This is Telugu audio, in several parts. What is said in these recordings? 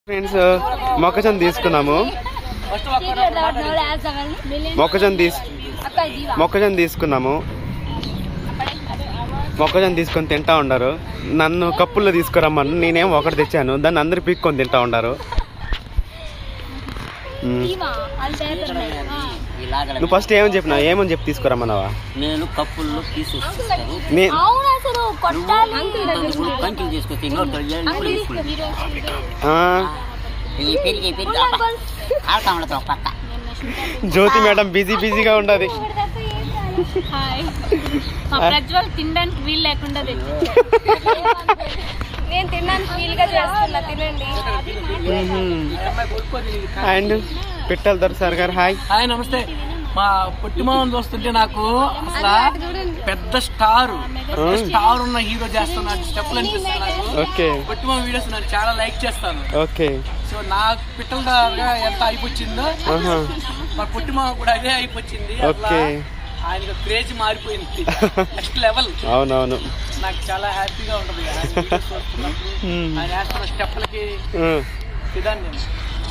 ఫ్రెండ్స్ మొక్కజొన్న తీసుకున్నాము మొక్కజొన్న తీసు మొక్కజొన్న తీసుకున్నాము మొక్కజొన్న తీసుకొని తింటా ఉన్నారు నన్ను కప్పుల్లో తీసుకురమ్మను నేనేం ఒకటి తెచ్చాను దాన్ని అందరు పీక్కొని తింటా ఉన్నారు మ్మ్. ఇలాగ నువ్వు ఫస్ట్ ఏమని చెప్పినావు ఏమని చెప్పి తీసుకురమ్మన్నావా నేను కప్పుల్లో తీసుకొస్తాను నే అవును అసలు కొట్టాలి కంకిలు తీసుకొచ్చి ఇంకోటి ఆ, ఈ పెరిగి పెరిగి ఆడతా ఉండదు ఒక పక్క జ్యోతి మేడం బిజీ బిజీగా ఉండదు హాయ్ మా ప్రజ్వల్ తినడానికి వీలు లేకుండా తెచ్చి నేను తినడానికి ఫీల్గా చేస్తున్నా తినండి అండ్ పిట్టల దొరసారి గారు హాయ్ హాయ్ నమస్తే మా పొట్టిమామని చూస్తుంటే నాకు అసలు పెద్ద స్టార్ పెద్ద స్టార్ ఉన్న హీరో చేస్తున్నాడు స్టెప్పులు అనిపిస్తుంది నాకు ఓకే పొట్టిమామ వీడియోస్ నాకు చాలా లైక్ చేస్తాను ఓకే సో నాకు పిట్టల దాకా ఎంత అయిపోయిందో ఆహా. మా పొట్టిమామ కూడా అదే అయిపోయింది అసలు ఓకే. ఆయనకు క్రేజ్ మారిపోయింది నెక్స్ట్ లెవెల్ అవునవును నాకు చాలా హ్యాపీగా ఉంటుంది ఆయన videos చూస్తున్నప్పుడు. Hmm. ఆయన వేస్తున్న స్టెప్పులకి ఆ. ఇదాన్ని నేను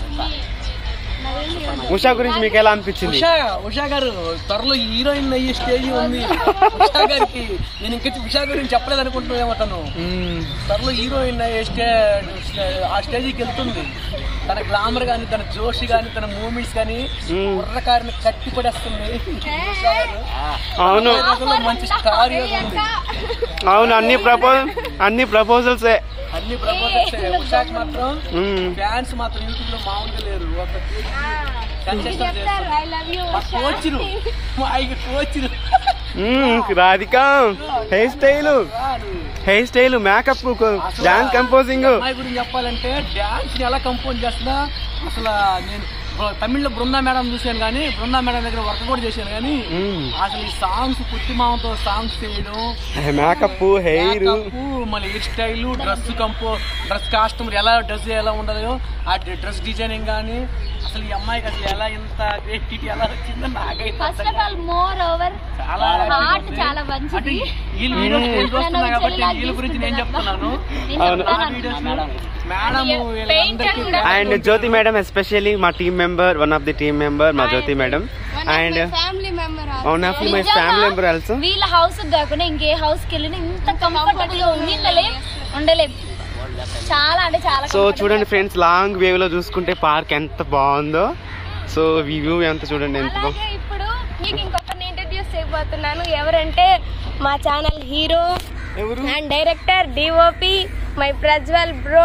ఉషా గురించి మీకు ఎలా అనిపించింది ఉషా ఉషా గారు త్వరలో హీరోయిన్ అయ్యే స్టేజ్ ఉంది ఉషా గారికి నేను ఇంకా ఉషా గురించి చెప్పలేదు అనుకుంటున్నామో తను మ్మ్. త్వరలో హీరోయిన్ అయ్యే స్టే ఆ స్టేజ్కి వెళ్తుంది తన గ్లామర్ కానీ తన జోష్ కానీ తన మూమెంట్స్ కానీ మ్మ్. కుర్రకారిని కట్టి పడేస్తుంది ఉషా గారు అవును ఈ రోజుల్లో మంచి స్టార్ ఉంది అవును అన్ని ప్రపో అన్ని ప్రపోజల్సే అన్ని ప్రపోజల్స్ ఉషాకి మాత్రం మ్మ్. ఫ్యాన్స్ మాత్రం యూట్యూబ్ లో మామూలుగా లేరు ఒక కన్సెషన్ చెప్తారు ఐ లవ్ యూ మా కోచ్లు మా ఐదు కోచ్లు మ్మ్. Radhika hair style hair style makeup dance composing అమ్మాయి గురించి చెప్పాలంటే డాన్స్ ఎలా కంపోజ్ చేస్తున్నా అసలు నేను బృ- తమిళ్లో బృందా మేడం చూశాను కానీ బృందా మేడం దగ్గర వర్క్ కూడా చేశాను కానీ మ్మ్. అసలు ఈ సాంగ్స్ పుట్టిమామతో సాంగ్స్ చేయడం మేకప్ హెయిర్ makeup, మళ్ళీ హెయిర్ స్టైల్ డ్రెస్ కంపో డ్రెస్ కాస్ట్యూమ్ ఎలా డ్రెస్ ఎలా ఉండదో ఆ డ్రెస్ డిజైనింగ్ కానీ అసలు ఈ అమ్మాయికి అసలు ఎలా ఇంత క్రియేటివిటీ ఎలా వచ్చిందో నాకైతే ఫస్ట్ అర్థం ఆఫ్ ఆల్ మోర్ ఓవర్ చాలా హార్ట్ happy చాలా ఉంది. అంటే మంచిది వీళ్ళు వీడియోస్ నేను చూస్తున్నా నన్ను కాబట్టి చెల్లిలా వీళ్ళ గురించి నేను చెప్తున్నాను నేను అవును. చెప్తాను ఆ వీడియోస్ అనుకున్నాను. మేడం వీళ్ళందరికీ అండ్ జ్యోతి మేడం ఎస్పెషల్లీ మా team member one of the team member మా Jyothi madam and family member one of my నిజంగా ఫ్యామిలీ మెంబర్ ఆల్సో వీళ్ళ హౌస్ కాకుండా ఇంకే హౌస్ కి వెళ్ళినా ఇంత కంఫర్టబుల్ గా ఉండలేం ఉండలేం చాలా అంటే చాలా సో చూడండి ఫ్రెండ్స్ లాంగ్ వేవ్ లో చూసుకుంటే పార్క్ ఎంత బాగుందో సో వ్యూ ఎంత చూడండి ఎంత బాగుంది అలాగే ఇప్పుడు మీకు ఇంకొకరిని ఇంట్రడ్యూస్ చేయబోతున్నాను ఎవరంటే మా ఛానల్ హీరో ఎవరు and director DOP my Prajwal bro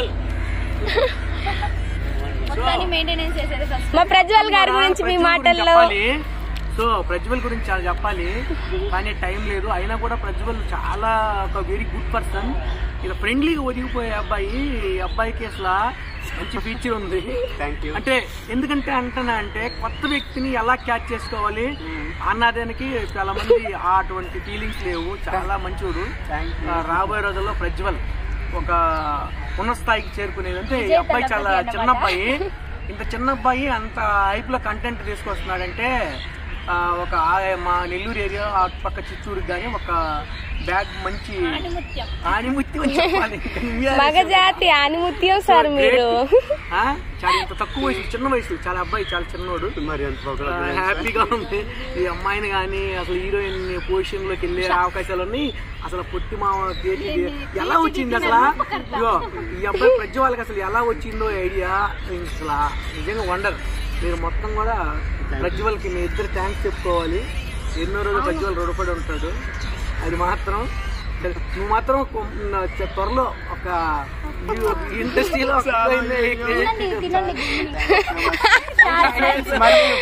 మొత్తాన్ని మెయింటెనెన్స్ చేసేది ఫస్ట్ మా ప్రజ్వల్ గారి గురించి మీ మాటల్లో సో ప్రజ్వల్ గురించి చాలా చెప్పాలి కానీ టైం లేదు అయినా కూడా ప్రజ్వల్ చాలా ఒక వెరీ గుడ్ పర్సన్ ఇలా ఫ్రెండ్లీగా ఒదిగిపోయే అబ్బాయి ఈ అబ్బాయికి అసలు మంచి ఫీచర్ ఉంది థ్యాంక్ యూ అంటే ఎందుకంటే అంటున్నా అంటే కొత్త వ్యక్తిని ఎలా క్యాచ్ చేసుకోవాలి అన్నదానికి చాలా మంది ఆ అటువంటి ఫీలింగ్స్ లేవు చాలా మంచోడు ఆ, రాబోయే రోజుల్లో ప్రజ్వల్ ఒక ఉన్న స్థాయికి చేరుకునేది అంటే ఈ అబ్బాయి చాలా చిన్న అబ్బాయి ఇంత చిన్న అబ్బాయి అంత హైప్ లో కంటెంట్ తీసుకొస్తున్నాడంటే ఆ, ఒక ఆ- మా నెల్లూరు ఏరియా ఆ పక్క చిత్తూరుకి కానీ ఒక బ్యాగ్ మంచి ఆణిముత్యం అని చెప్పాలి మగజాతి ఆనిముత్యం సార్ మీరు ఆ? చాలా ఇంత తక్కువ వయసు చిన్న వయసు చాలా అబ్బాయి చాలా చిన్నోడు మరి ఎంత ఆ, హ్యాపీగా ఉంది ఈ అమ్మాయిని కానీ అసలు హీరోయిన్ పొజిషన్ లోకి వెళ్ళే అవకాశాలన్నీ అసలు పొట్టి మామ క్రియేటివిటీ ఎలా వచ్చింది అసలు ఇగో ఈ అబ్బాయి ప్రజ్వ వాళ్ళకి అసలు ఎలా వచ్చిందో ఐడియా అసలు నిజంగా వండర్ మీరు మొత్తం కూడా ప్రజ్వల్కి మీ ఇద్దరు థ్యాంక్స్ చెప్పుకోవాలి ఎన్నో రోజులు ప్రజ్వల్ రుణపడి ఉంటాడు అది మాత్రం నువ్వు మాత్రం కొ- త్వరలో ఒక ఇండస్ట్రీలో ఒక తినండి తినండి మరి